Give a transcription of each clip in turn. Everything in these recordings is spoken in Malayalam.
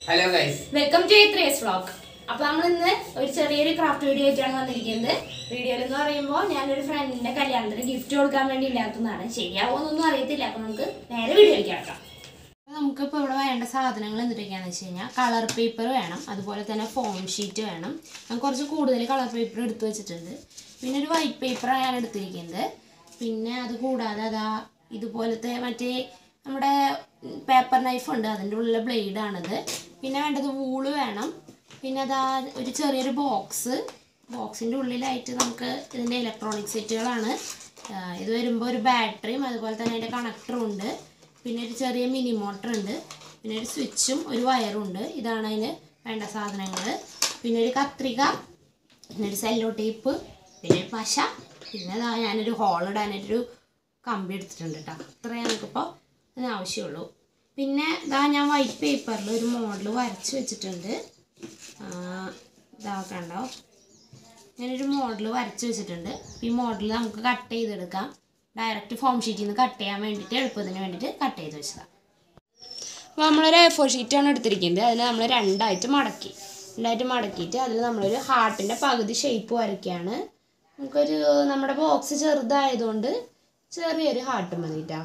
hello guys welcome to three's vlog അപ്പൊ നമ്മൾ ഇന്ന് ഒരു ചെറിയൊരു ക്രാഫ്റ്റ് വീഡിയോ ആയിട്ടാണ് വന്നിരിക്കുന്നത് വീഡിയോയിൽ എന്ന് പറയുമ്പോൾ ഞാനൊരു ഫ്രണ്ടിന്റെ കല്യാണത്തിന് ഗിഫ്റ്റ് കൊടുക്കാൻ വേണ്ടി ഉണ്ടാക്കുന്നതാണ് ശരിയാവുമെന്നൊന്നും അറിയത്തില്ല അപ്പൊ നമുക്ക് നേരെ വീഡിയോയിലേക്ക് കേട്ടോ നമുക്കിപ്പോൾ ഇവിടെ വേണ്ട സാധനങ്ങൾ എന്തൊക്കെയാണെന്ന് വെച്ച് കഴിഞ്ഞാൽ കളർ പേപ്പർ വേണം അതുപോലെ തന്നെ ഫോം ഷീറ്റ് വേണം ഞാൻ കുറച്ച് കൂടുതൽ കളർ പേപ്പർ എടുത്തു വെച്ചിട്ടുണ്ട് പിന്നെ ഒരു വൈറ്റ് പേപ്പറാണ് ഞാൻ എടുത്തിരിക്കുന്നത് പിന്നെ അത് കൂടാതെ അതാ ഇതുപോലത്തെ മറ്റേ നമ്മുടെ പേപ്പർ നൈഫ് ഉണ്ട് അതിൻ്റെ ഉള്ളിലെ ബ്ലേഡാണിത് പിന്നെ വേണ്ടത് വൂള് വേണം പിന്നെ അതാ ഒരു ചെറിയൊരു ബോക്സ് ബോക്സിൻ്റെ ഉള്ളിലായിട്ട് നമുക്ക് ഇതിൻ്റെ ഇലക്ട്രോണിക് സെറ്റുകളാണ് ആ, ഇത് വരുമ്പോൾ ഒരു ബാറ്ററിയും അതുപോലെ തന്നെ അതിൻ്റെ കണക്ടറും ഉണ്ട് പിന്നെ ഒരു ചെറിയ മിനി മോട്ടർ ഉണ്ട് പിന്നെ ഒരു സ്വിച്ചും ഒരു വയറും ഉണ്ട് ഇതാണ് അതിന് വേണ്ട സാധനങ്ങൾ പിന്നെ ഒരു കത്രിക പിന്നെ ഒരു സെല്ലോ ടേപ്പ് പിന്നെ ഒരു പശ പിന്നെ ദാ ഞാനൊരു ഹോൾ ഇടാനായിട്ടൊരു കമ്പി എടുത്തിട്ടുണ്ട് കേട്ടോ അത്രയും നമുക്കിപ്പോൾ ഇതിന് ആവശ്യമുള്ളൂ പിന്നെ ഇതാ ഞാൻ വൈറ്റ് പേപ്പറിൽ ഒരു മോഡൽ വരച്ച് വെച്ചിട്ടുണ്ട് ആ, ഇതാ കണ്ടോ ഞാനൊരു മോഡൽ വരച്ച് വെച്ചിട്ടുണ്ട് ഈ മോഡൽ നമുക്ക് കട്ട് ചെയ്തെടുക്കാം ഡയറക്റ്റ് ഫോം ഷീറ്റിൽ നിന്ന് കട്ട് ചെയ്യാൻ വേണ്ടിയിട്ട് എളുപ്പത്തിന് വേണ്ടിയിട്ട് കട്ട് ചെയ്ത് വെച്ചതാണ് അപ്പോൾ നമ്മളൊരു എ ഫോർ ഷീറ്റാണ് എടുത്തിരിക്കുന്നത് അതിൽ നമ്മൾ രണ്ടായിട്ട് മടക്കി രണ്ടായിട്ട് മടക്കിയിട്ട് അതിൽ നമ്മളൊരു ഹാർട്ടിൻ്റെ പകുതി ഷേപ്പ് വരയ്ക്കുകയാണ് നമുക്കൊരു നമ്മുടെ ബോക്സ് ചെറുതായതുകൊണ്ട് ചെറിയൊരു ഹാർട്ട് മതിട്ടാ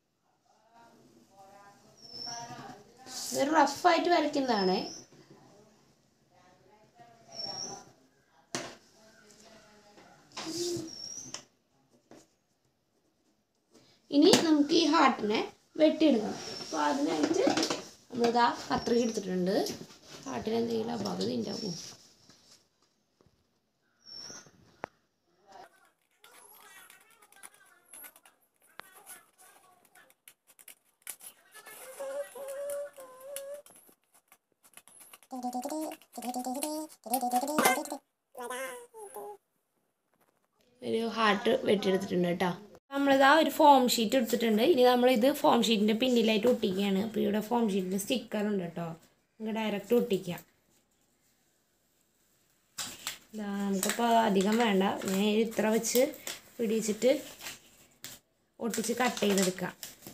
ഇതൊരു റഫായിട്ട് വരയ്ക്കുന്നതാണേ ഇനി നമുക്ക് ഈ ഹാർട്ടിനെ വെട്ടിയെടുക്കണം അപ്പോൾ അതിനായിട്ട് നമ്മളിതാ കത്രിക എടുത്തിട്ടുണ്ട് ഹാർട്ടിന് എന്തെങ്കിലും അപകടം ഉണ്ടാവും ഒരു ഹാർട്ട് വെട്ടിയെടുത്തിട്ടുണ്ട് കേട്ടോ നമ്മളിതാ ഒരു ഫോം ഷീറ്റ് എടുത്തിട്ടുണ്ട് ഇനി നമ്മളിത് ഫോം ഷീറ്റിൻ്റെ പിന്നിലായിട്ട് ഒട്ടിക്കുകയാണ് അപ്പോൾ ഇവിടെ ഫോം ഷീറ്റിൻ്റെ സ്റ്റിക്കർ ഉണ്ട് കേട്ടോ നമുക്ക് ഡയറക്റ്റ് ഒട്ടിക്കാം ഇതാ നമുക്കിപ്പോൾ അധികം വേണ്ട ഞാൻ ഇത്ര വെച്ച് പിടിച്ചിട്ട് ഒട്ടിച്ച് കട്ട് ചെയ്തെടുക്കാം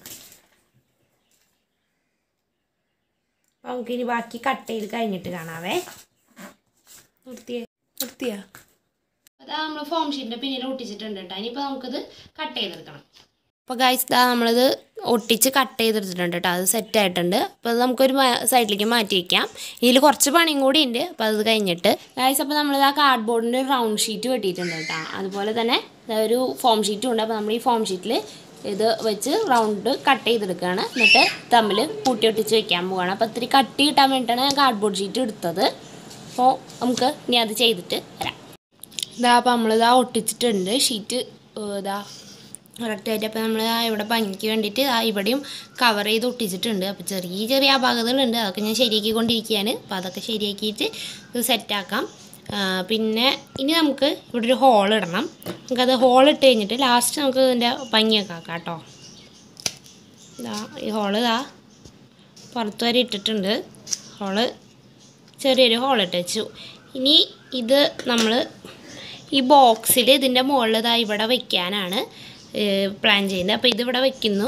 അപ്പോൾ നമുക്കിനി ബാക്കി കട്ട് ചെയ്ത് കഴിഞ്ഞിട്ട് കാണാവേ നിർത്തിയേ നിർത്തിയാ അതാ നമ്മൾ ഫോം ഷീറ്റിൻ്റെ പിന്നിൽ ഒട്ടിച്ചിട്ടുണ്ട് കേട്ടോ ഇനിയിപ്പോൾ നമുക്കിത് കട്ട് ചെയ്തെടുക്കണം അപ്പോൾ ഗൈസ് ഇതാ നമ്മളിത് ഒട്ടിച്ച് കട്ട് ചെയ്തെടുത്തിട്ടുണ്ട് കേട്ടോ അത് സെറ്റ് ആയിട്ടുണ്ട് അപ്പോൾ അത് നമുക്കൊരു സൈഡിലേക്ക് മാറ്റി വയ്ക്കാം ഇതിൽ കുറച്ച് പണിയും കൂടി ഉണ്ട് അപ്പോൾ അത് കഴിഞ്ഞിട്ട് ഗൈസ് അപ്പോൾ നമ്മളിത് ആ കാർഡ് ബോർഡിൻ്റെ ഒരു റൗണ്ട് ഷീറ്റ് വെട്ടിയിട്ടുണ്ട് കേട്ടോ അതുപോലെ തന്നെ ദാ ഒരു ഫോം ഷീറ്റും ഉണ്ട് അപ്പോൾ നമ്മൾ ഈ ഫോം ഷീറ്റിൽ ഇത് വെച്ച് റൗണ്ട് കട്ട് ചെയ്തെടുക്കുകയാണ് എന്നിട്ട് തമ്മിൽ കൂട്ടി ഒട്ടിച്ച് വെക്കാൻ പോവുകയാണ് അപ്പോൾ ഇത്തിരി കട്ടി കിട്ടാൻ വേണ്ടിയിട്ടാണ് ഞാൻ കാർഡ് ബോർഡ് ഷീറ്റ് എടുത്തത് അപ്പോൾ നമുക്ക് ഇനി അത് ചെയ്തിട്ട് വരാം ഇതാ അപ്പോൾ നമ്മളിതാ ഒട്ടിച്ചിട്ടുണ്ട് ഷീറ്റ് ഏഹ് ഇതാ കറക്റ്റായിട്ട് അപ്പോൾ നമ്മൾ ഇവിടെ ഭംഗിക്ക് വേണ്ടിയിട്ട് ആ ഇവിടെയും കവർ ചെയ്ത് ഒട്ടിച്ചിട്ടുണ്ട് അപ്പോൾ ചെറിയ ചെറിയ അപാകതകളുണ്ട് അതൊക്കെ ഞാൻ ശരിയാക്കിക്കൊണ്ടിരിക്കുകയാണ് അപ്പോൾ അതൊക്കെ ശരിയാക്കിയിട്ട് ഇത് സെറ്റാക്കാം പിന്നെ ഇനി നമുക്ക് ഇവിടെ ഒരു ഹോൾ ഇടണം നമുക്കത് ഹോൾ ഇട്ട് കഴിഞ്ഞിട്ട് ലാസ്റ്റ് നമുക്ക് ഇതിൻ്റെ ഭംഗിയൊക്കെ ആക്കാം കേട്ടോ ഇതാ ഈ ഹോള് ഇതാ പുറത്ത് വരെ ഇട്ടിട്ടുണ്ട് ഹോള് ചെറിയൊരു ഹോൾ ഇട്ട് വെച്ചു ഇനി ഇത് നമ്മൾ ഈ ബോക്സിൽ ഇതിൻ്റെ മുകളിൽ ഇതാ ഇവിടെ വെക്കാനാണ് പ്ലാൻ ചെയ്യുന്നത് അപ്പോൾ ഇതിവിടെ വെക്കുന്നു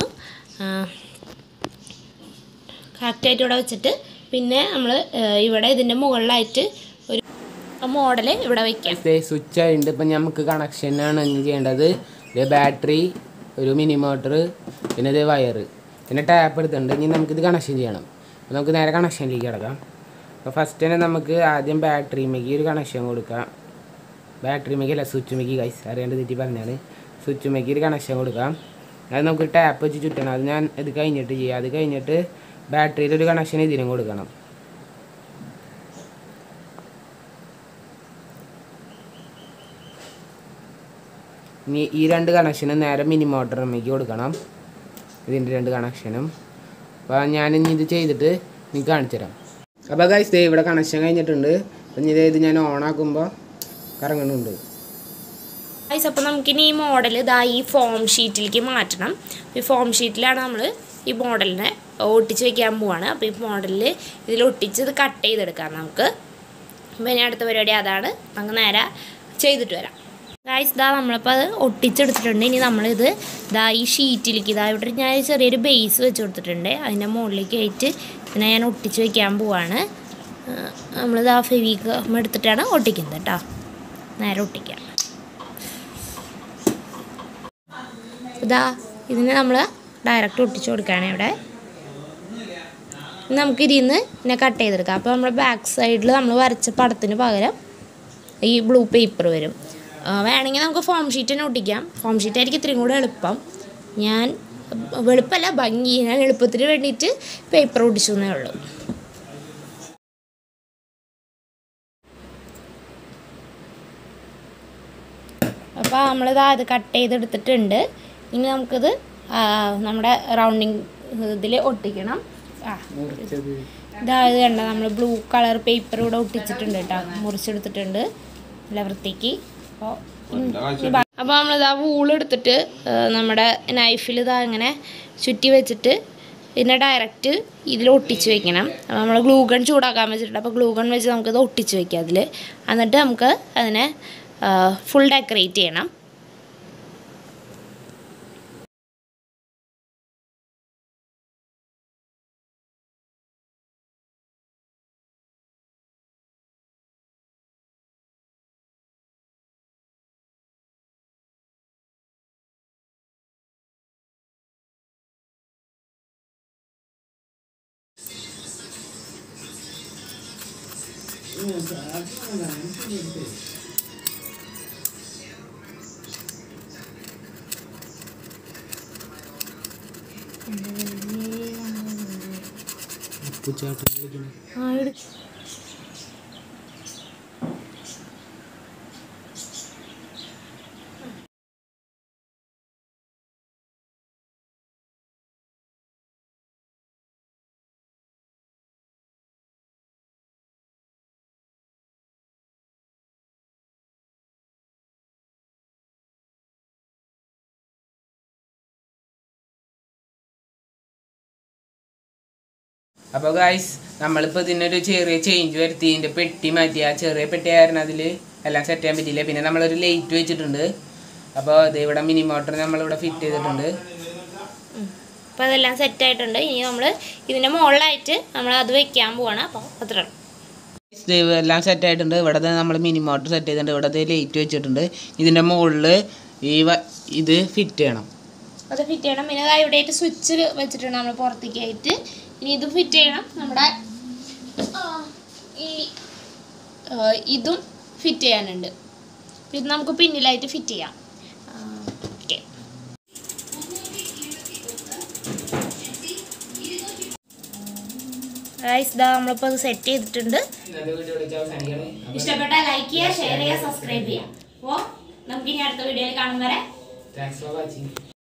കറക്റ്റായിട്ട് ഇവിടെ വെച്ചിട്ട് പിന്നെ നമ്മൾ ഇവിടെ ഇതിൻ്റെ മുകളിലായിട്ട് ഒരു മോഡൽ ഇവിടെ വെക്കാം സ്വിച്ച് ആയിട്ടുണ്ട് ഇപ്പം നമുക്ക് കണക്ഷനാണ് ഇനി ചെയ്യേണ്ടത് ഇത് ബാറ്ററി ഒരു മിനി മോട്ടർ പിന്നെ ഇത് വയർ പിന്നെ ടാപ്പ് എടുത്തിട്ടുണ്ട് ഇനി നമുക്കിത് കണക്ഷൻ ചെയ്യണം അപ്പോൾ നമുക്ക് നേരെ കണക്ഷനിലേക്ക് കിടക്കാം അപ്പോൾ ഫസ്റ്റ് തന്നെ നമുക്ക് ആദ്യം ബാറ്ററിമേക്ക് ഒരു കണക്ഷൻ കൊടുക്കാം ബാറ്ററിമേക്ക് അല്ല സ്വിച്ചുമേക്ക് കൈസ് അറിയാണ്ട് തെറ്റി പറഞ്ഞാണ് സ്വിച്ചുമേക്ക് ഒരു കണക്ഷൻ കൊടുക്കാം അത് നമുക്ക് ടാപ്പ് വെച്ച് ചുറ്റണം അത് ഞാൻ ഇത് കഴിഞ്ഞിട്ട് ചെയ്യാം അത് കഴിഞ്ഞിട്ട് ബാറ്ററിയിൽ ഒരു കണക്ഷൻ ഇതിനും കൊടുക്കണം ഇനി ഈ രണ്ട് കണക്ഷനും നേരെ മിനി മോട്ടറിലേക്ക് കൊടുക്കണം ഇതിൻ്റെ രണ്ട് കണക്ഷനും അപ്പോൾ ഞാൻ ഇനി ഇത് ചെയ്തിട്ട് നിങ്ങൾക്ക് കാണിച്ചു തരാം അപ്പോൾ ഗൈസ് ദേ ഇവിടെ കണക്ഷൻ കഴിഞ്ഞിട്ടുണ്ട് അപ്പം ഇനി ദേ ഇത് ഞാൻ ഓണാക്കുമ്പോൾ കറങ്ങുന്നുണ്ട് ഗൈസ് അപ്പോൾ നമുക്കിനി ഈ മോഡൽ ഇതാ ഈ ഫോം ഷീറ്റിലേക്ക് മാറ്റണം ഈ ഫോം ഷീറ്റിലാണ് നമ്മൾ ഈ മോഡലിനെ ഒട്ടിച്ച് വെക്കാൻ പോവാണ് അപ്പോൾ ഈ മോഡലിൽ ഇതിൽ ഒട്ടിച്ച് ഇത് കട്ട് ചെയ്തെടുക്കാം നമുക്ക് അപ്പോൾ ഇനി അടുത്ത പരിപാടി അതാണ് നമുക്ക് നേരെ ചെയ്തിട്ട് വരാം ഗായ്സ് ഇതാ നമ്മളിപ്പോൾ അത് ഒട്ടിച്ചെടുത്തിട്ടുണ്ട് ഇനി നമ്മളിത് ഇതാ ഈ ഷീറ്റിലേക്ക് ഇതാ ഇവിടെ ഞാൻ ചെറിയൊരു ബേസ് വെച്ച് കൊടുത്തിട്ടുണ്ട് അതിൻ്റെ മുകളിലേക്ക് ആയിട്ട് പിന്നെ ഞാൻ ഒട്ടിച്ച് വയ്ക്കാൻ പോവാണ് നമ്മളിത് ആ ഫെവിഗം എടുത്തിട്ടാണ് ഒട്ടിക്കുന്നത് കേട്ടോ നേരെ ഒട്ടിക്കാം ഇതാ ഇതിന് നമ്മൾ ഡയറക്റ്റ് ഒട്ടിച്ച് കൊടുക്കുകയാണ് ഇവിടെ ഇനി നമുക്ക് ഇതിൽ നിന്ന് ഇതിനെ കട്ട് ചെയ്തെടുക്കാം അപ്പോൾ നമ്മുടെ ബാക്ക് സൈഡിൽ നമ്മൾ വരച്ച പടത്തിന് പകരം ഈ ബ്ലൂ പേപ്പർ വരും ആ, വേണമെങ്കിൽ നമുക്ക് ഫോം ഷീറ്റ് തന്നെ ഒട്ടിക്കാം ഫോം ഷീറ്റ് ആയിരിക്കും ഇത്രയും കൂടെ എളുപ്പം ഞാൻ വെളുപ്പമല്ല ഭംഗി ഞാൻ എളുപ്പത്തിന് വേണ്ടിയിട്ട് പേപ്പർ ഒട്ടിച്ചു എന്നേ ഉള്ളൂ അപ്പോൾ നമ്മളിത് അത് കട്ട് ചെയ്തെടുത്തിട്ടുണ്ട് ഇനി നമുക്കിത് ആ, നമ്മുടെ റൗണ്ടിങ് ഇതിൽ ഒട്ടിക്കണം ആ ഇതാ ഇത് കണ്ട നമ്മൾ ബ്ലൂ കളർ പേപ്പർ ഇവിടെ ഒട്ടിച്ചിട്ടുണ്ട് കേട്ടോ മുറിച്ചെടുത്തിട്ടുണ്ട് നല്ല വൃത്തിക്ക് അപ്പോൾ അപ്പോൾ നമ്മളിതാ വൂൾ എടുത്തിട്ട് ആ, നമ്മുടെ നൈഫിൽ ഇതാ ഇങ്ങനെ ചുറ്റി വെച്ചിട്ട് ഇതിനെ ഡയറക്റ്റ് ഇതിൽ ഒട്ടിച്ച് വെക്കണം അപ്പോൾ നമ്മൾ ഗ്ലൂഗൺ ചൂടാക്കാൻ വെച്ചിട്ടുണ്ട് അപ്പോൾ ഗ്ലൂഗൺ വെച്ച് നമുക്കിത് ഒട്ടിച്ച് വെക്കാം അതിൽ എന്നിട്ട് നമുക്ക് അതിനെ ഫുൾ ഡെക്കറേറ്റ് ചെയ്യണം പൂച്ചാട്ടം കളിക്കുന്നു ആ എടു അപ്പോൾ ഗായ്സ് നമ്മളിപ്പോൾ ഇതിനൊരു ചെറിയ ചേഞ്ച് വരുത്തി ഇതിൻ്റെ പെട്ടി മാറ്റി ആ ചെറിയ പെട്ടി ആയിരുന്നു അതിൽ എല്ലാം സെറ്റ് ചെയ്യാൻ പറ്റിയില്ല പിന്നെ നമ്മളൊരു ലൈറ്റ് വെച്ചിട്ടുണ്ട് അപ്പോൾ ഇത് ഇവിടെ മിനി മോട്ടർ നമ്മളിവിടെ ഫിറ്റ് ചെയ്തിട്ടുണ്ട് അപ്പോൾ അതെല്ലാം സെറ്റ് ആയിട്ടുണ്ട് ഇനി നമ്മൾ ഇതിൻ്റെ മുകളിലായിട്ട് നമ്മൾ അത് വെക്കാൻ പോവാണ് അപ്പോൾ അത്ര ഇത് എല്ലാം സെറ്റ് ആയിട്ടുണ്ട് ഇവിടെ നമ്മൾ മിനി മോട്ടർ സെറ്റ് ചെയ്തിട്ടുണ്ട് ഇവിടെ ലൈറ്റ് വെച്ചിട്ടുണ്ട് ഇതിൻ്റെ മുകളിൽ ഈ വ- ഇത് ഫിറ്റ് ചെയ്യണം അത് ഫിറ്റ് ചെയ്യണം പിന്നെ ദാ ഇവിടെ ആയിട്ട് സ്വിച്ച് വെച്ചിട്ടുണ്ട് നമ്മൾ പുറത്തേക്ക് ആയിട്ട് ഇനി ഇത് ഫിറ്റ് ചെയ്യണം നമ്മുടെ ആ, ഈ ആ, ഇതും ഫിറ്റ് ചെയ്യാനുണ്ട് ഇത് നമുക്ക് പിന്നിലായിട്ട് ഫിറ്റ് ചെയ്യാം ഓക്കെ ഇതാ നമ്മളിപ്പോൾ അത് സെറ്റ് ചെയ്തിട്ടുണ്ട് ഇഷ്ടപ്പെട്ടാൽ ലൈക്ക് ചെയ്യുക ഷെയർ ചെയ്യുക സബ്സ്ക്രൈബ് ചെയ്യുക അപ്പോൾ നമുക്ക് ഇനി അടുത്ത വീഡിയോയിൽ കാണും വരെ താങ്ക്സ് ഫോർ വാച്ചിങ്